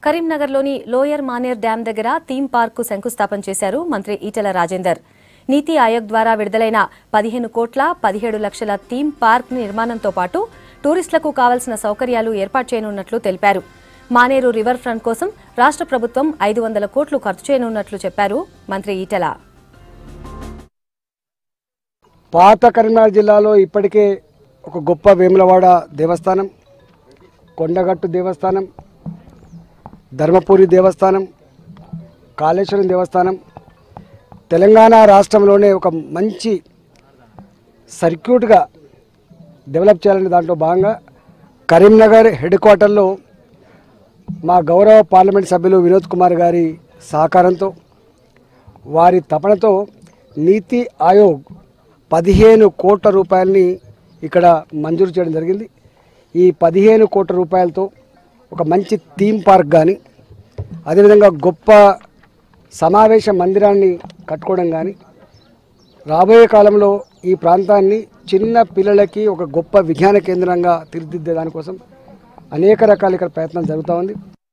కరీంనగర్లోని lower Maner dam దగ్గర theme park శంకుస్థాపన చేశారు మంత్రి ఈటెల రాజేందర్ నీతి ఆయోగ్ ద్వారా విడుదలైన పదిహేను కోట్ల పదిహేడు లక్షల థీమ్ పార్క్ నిర్మాణంతో పాటు టూరిస్టులకు కావలసిన సౌకర్యాలు ఏర్పాటు చేయనున్నట్లు తెలిపారు మానేరు రివర్ ఫ్రంట్ కోసం రాష్ట్ర ప్రభుత్వం ఐదు వందల కోట్లు ఖర్చు చేయనున్నట్లు చెప్పారు మంత్రి ఈటెల పాత కరీంనగర్ జిల్లాలో ఇప్పటికే ఒక గొప్ప వేములవాడ దేవస్థానం కొండగట్టు దేవస్థానం ధర్మపురి దేవస్థానం కాళేశ్వరం దేవస్థానం తెలంగాణ రాష్ట్రంలోనే ఒక మంచి సర్క్యూట్గా డెవలప్ చేయాలనే దాంట్లో భాగంగా కరీంనగర్ హెడ్ క్వార్టర్లో మా గౌరవ పార్లమెంట్ సభ్యులు వినోద్ కుమార్ గారి సహకారంతో వారి తపనతో నీతి ఆయోగ్ పదిహేను కోట్ల రూపాయలని ఇక్కడ మంజూరు చేయడం జరిగింది ఈ పదిహేను కోట్ల రూపాయలతో ఒక మంచి థీమ్ పార్క్ కానీ అదేవిధంగా గొప్ప సమావేశ మందిరాన్ని కట్టుకోవడం కానీ రాబోయే కాలంలో ఈ ప్రాంతాన్ని చిన్న పిల్లలకి ఒక గొప్ప విజ్ఞాన కేంద్రంగా తీర్చిదిద్దే దానికోసం అనేక రకాల ఇక్కడ ప్రయత్నం జరుగుతూ ఉంది